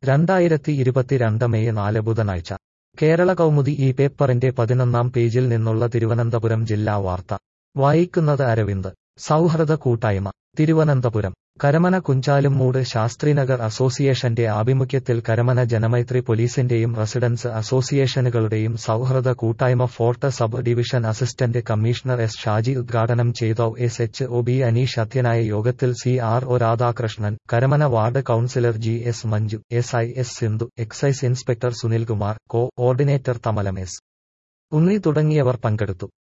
രണ്ടായിരത്തി ഇരുപത്തിരണ്ട് മെയ് നാല് ബുധനാഴ്ച കേരള കൗമുദി ഈ പേപ്പറിന്റെ പതിനൊന്നാം പേജിൽ നിന്നുള്ള തിരുവനന്തപുരം ജില്ലാ വാർത്ത വായിക്കുന്നത് അരവിന്ദ് സൗഹൃദ കൂട്ടായ്മ തിരുവനന്തപുരം കരമന കുഞ്ചാലുംമൂട് ശാസ്ത്രിനഗർ അസോസിയേഷന്റെ ആഭിമുഖ്യത്തിൽ കരമന ജനമൈത്രി പോലീസിന്റെയും റെസിഡൻസ് അസോസിയേഷനുകളുടെയും സൗഹൃദ കൂട്ടായ്മ fort sub division assistant commissioner S Shaji ഉദ്ഘാടനം ചെയ്തു S H O B Aneesh അധ്യനായ യോഗത്തിൽ C R O Radhakrishnan Karamana ward councillor G S Manju S I S Sindhu excise inspector Sunilkumar coordinator Thamalam S Unni തുടങ്ങിയവർ പങ്കെടുത്തു